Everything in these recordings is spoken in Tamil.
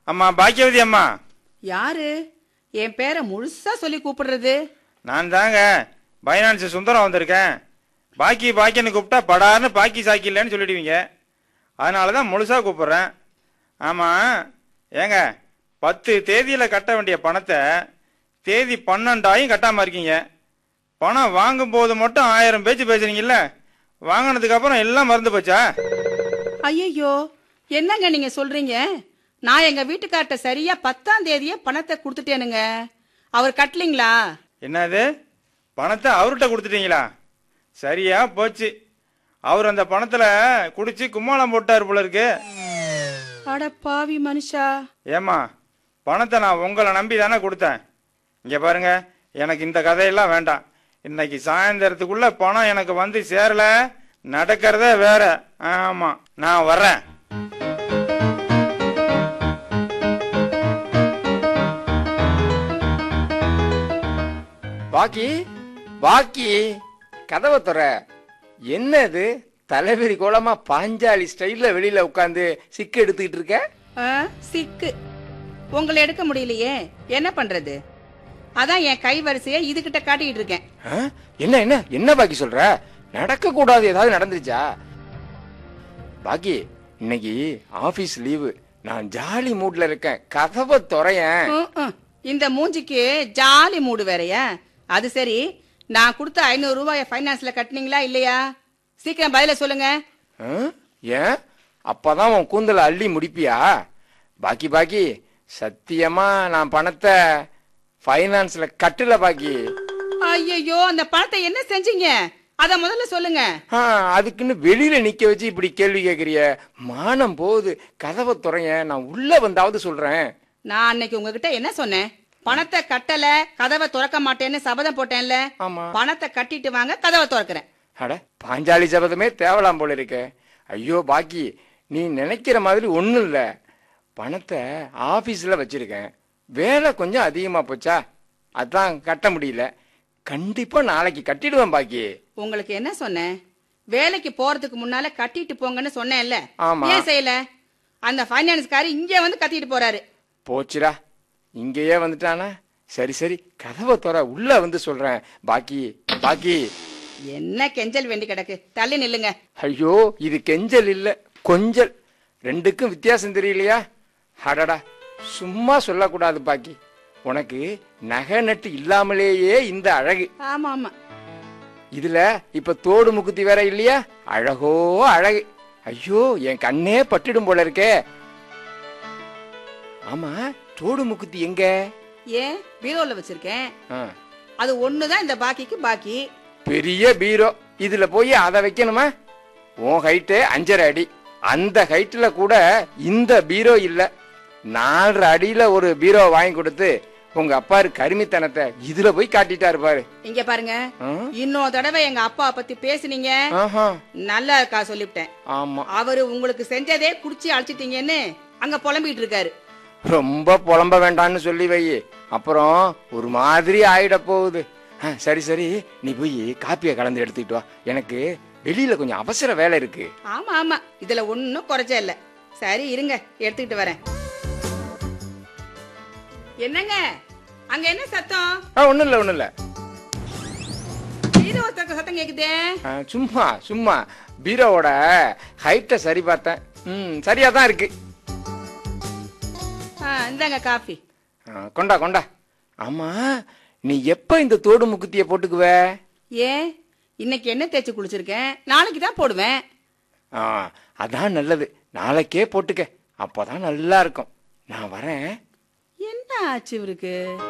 அம்மா பாக்கியவதி அம்மா யாரு என் பேரை முழுசா சொல்லி கூப்பிடுறது நான் தாங்க பைனான்ஸ் சுந்தரம் வந்திருக்கேன் பாக்கி பாக்கின்னு கூப்பிட்டா படார்னு பாக்கி சாக்கி இல்லைன்னு சொல்லிடுவீங்க அதனால தான் முழுசாக கூப்பிட்றேன் ஆமாம் ஏங்க பத்து தேதியில் கட்ட வேண்டிய பணத்தை தேதி பன்னெண்டாயும் கட்டாமல் இருக்கீங்க பணம் வாங்கும்போது மட்டும் ஆயிரம் பேச்சு பேசுறீங்கல்ல வாங்கினதுக்கு அப்புறம் எல்லாம் மறந்து போச்சா ஐயையோ என்னங்க நீங்க சொல்றீங்க நான் எங்க வீட்டுக்கார்ட்ட சரியா பத்தாம் தேதியே பணத்தை கொடுத்துட்டேனுங்க அவர் கட்டலீங்களா என்னது பணத்தை அவர்கிட்ட கொடுத்துட்டீங்களா சரியா போச்சு அவர் அந்த பணத்தில் குடிச்சு கும்மாளம் போட்டார் போல இருக்கு அட பாவி மனுஷா ஏம்மா பணத்தை நான் உங்களை நம்பி தானே கொடுத்தேன் இங்கே பாருங்க எனக்கு இந்த கதையெல்லாம் வேண்டாம் இன்னைக்கு சாயந்தரத்துக்குள்ள பணம் எனக்கு வந்து சேரல நடக்கிறதே வேற ஆமா நான் வர்றேன் பாக்கி பாக்கி கதவை துற என்னது தலைவரி கோலமா பாஞ்சாலி ஸ்டைல்ல வெளியில உட்காந்து சிக்கு எடுத்துக்கிட்டு இருக்க ஆ, சிக்கு உங்களை எடுக்க முடியலையே என்ன பண்றது அதான் என் கை வரிசைய இதுகிட்ட காட்டிக்கிட்டு இருக்கேன் ஆ? என்ன என்ன என்ன பாக்கி சொல்ற நடக்க கூடாது ஏதாவது நடந்துருச்சா பாக்கி இன்னைக்கு ஆபீஸ் லீவு நான் ஜாலி மூட்ல இருக்கேன் கதவை துறையன் ம், ம். இந்த மூஞ்சிக்கு ஜாலி மூடு வேறயா அது சரி நான் கொடுத்த ஐநூறு ரூபாய ஃபைனான்ஸ்ல கட்டினீங்களா இல்லையா சீக்கிரம் பதில சொல்லுங்க ஆ? ஏன் அப்பதான் உன் கூந்தல அள்ளி முடிப்பியா பாக்கி பாக்கி சத்தியமா நான் பணத்தை ஃபைனான்ஸ்ல கட்டல பாக்கி ஐயோ அந்த பணத்தை என்ன செஞ்சீங்க அத முதல்ல சொல்லுங்க ஆ, அதுக்குன்னு வெளியில நிக்க வச்சு இப்படி கேள்வி கேக்குறிய மானம் போகுது கதவை துறைய நான் உள்ள வந்தாவது சொல்றேன் நான் அன்னைக்கு உங்ககிட்ட என்ன சொன்னேன் பணத்தை கட்டல கதவை திறக்க மாட்டேன்னு சபதம் போட்டேன்ல ஆமா பணத்தை கட்டிட்டு வாங்க கதவை திறக்கிறேன் அட பாஞ்சாலி சபதமே தேவலாம் போல இருக்க ஐயோ பாக்கி நீ நினைக்கிற மாதிரி ஒண்ணும் இல்ல பணத்தை ஆபீஸ்ல வச்சிருக்கேன் வேலை கொஞ்சம் அதிகமா போச்சா அதான் கட்ட முடியல கண்டிப்பா நாளைக்கு கட்டிடுவேன் பாக்கி உங்களுக்கு என்ன சொன்னேன் வேலைக்கு போறதுக்கு முன்னால கட்டிட்டு போங்கன்னு சொன்னேன்ல ஆமா. ஏன் செய்யல அந்த ஃபைனான்ஸ்காரி இங்க வந்து கத்திட்டு போறாரு போச்சுடா இங்கேயே வந்துட்டானா சரி சரி கதவை துற உள்ள வந்து சொல்றேன் பாக்கி பாக்கி என்ன கெஞ்சல் வேண்டி கிடக்கு தள்ளி நில்லுங்க ஐயோ இது கெஞ்சல் இல்ல கொஞ்சல் ரெண்டுக்கும் வித்தியாசம் தெரியலையா அடடா சும்மா சொல்லக்கூடாது பாக்கி உனக்கு நகை நட்டு இல்லாமலேயே இந்த அழகு ஆமா ஆமா இதுல இப்ப தோடு முக்குத்தி வேற இல்லையா அழகோ அழகு ஐயோ என் கண்ணே பட்டுடும் போல இருக்கே ஆமா தோடு முக்குத்தி எங்க ஏன் பீரோல வச்சிருக்கேன் ஆ, அது ஒண்ணுதான் இந்த பாக்கிக்கு பாக்கி பெரிய பீரோ இதுல போய் அதை வைக்கணுமா உன் ஹைட்டு அஞ்சரை அடி அந்த ஹைட்ல கூட இந்த பீரோ இல்ல நாலரை அடியில ஒரு பீரோ வாங்கி கொடுத்து உங்க அப்பாரு கருமித்தனத்தை இதுல போய் காட்டிட்டாரு பாரு இங்க பாருங்க ஆ? இன்னொரு தடவை எங்க அப்பா பத்தி பேசுனீங்க ஆஹா நல்லா இருக்கா சொல்லிவிட்டேன் ஆமா அவரு உங்களுக்கு செஞ்சதே குடிச்சு அழைச்சிட்டீங்கன்னு அங்க புலம்பிட்டு இருக்காரு ரொம்ப புலம்ப வேண்டாம்னு சொல்லி வை அப்புறம் ஒரு மாதிரி ஆயிட போகுது ஆ, சரி சரி நீ போய் காப்பியை கலந்து எடுத்துக்கிட்டு வா எனக்கு வெளியில கொஞ்சம் அவசர வேலை இருக்கு ஆமா ஆமா இதுல ஒண்ணும் குறைச்ச இல்ல சரி இருங்க எடுத்துக்கிட்டு வரேன் என்னங்க அங்க என்ன சத்தம் ஆ ஒண்ணும் இல்ல ஒண்ணும் இல்ல இது ஒருத்தருக்கு சத்தம் கேக்குதே ஆ, சும்மா சும்மா பீரோவோட ஹைட்டை சரி பார்த்தேன் ம் சரியா தான் இருக்கு ஆ, இந்தாங்க காஃபி ஆ, கொண்டா கொண்டா ஆமா நீ எப்ப இந்த தோடு முக்குத்திய போட்டுக்குவ ஏன் இன்னைக்கு என்ன தேய்ச்சி குளிச்சிருக்கேன் நாளைக்கு தான் போடுவேன் ஆ அதான் நல்லது நாளைக்கே போட்டுக்க அப்பதான் நல்லா இருக்கும் நான் வரேன் என்ன ஆச்சு இவருக்கு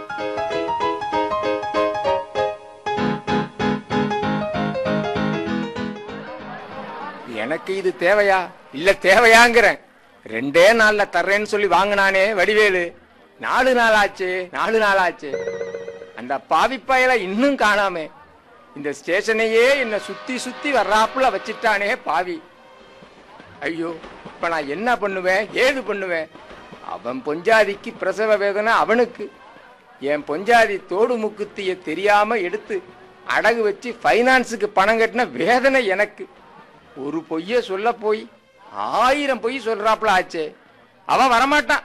எனக்கு இது தேவையா இல்ல தேவையாங்கிறேன் ரெண்டே நாள்ல தர்றேன்னு சொல்லி வாங்கினானே வடிவேலு நாலு நாள் ஆச்சு நாலு நாள் ஆச்சு அந்த பாவிப்பாயல இன்னும் காணாமே இந்த ஸ்டேஷனையே என்ன சுத்தி சுத்தி வர்றாப்புல வச்சிட்டானே பாவி ஐயோ இப்ப நான் என்ன பண்ணுவேன் ஏது பண்ணுவேன் அவன் பொஞ்சாதிக்கு பிரசவ வேதனை அவனுக்கு என் பொஞ்சாதி தோடு முக்குத்திய தெரியாம எடுத்து அடகு வச்சு ஃபைனான்ஸுக்கு பணம் கட்டின வேதனை எனக்கு ஒரு பொய்ய சொல்ல போய் ஆயிரம் பொய் சொல்றாப்புல ஆச்சே அவன் வரமாட்டான்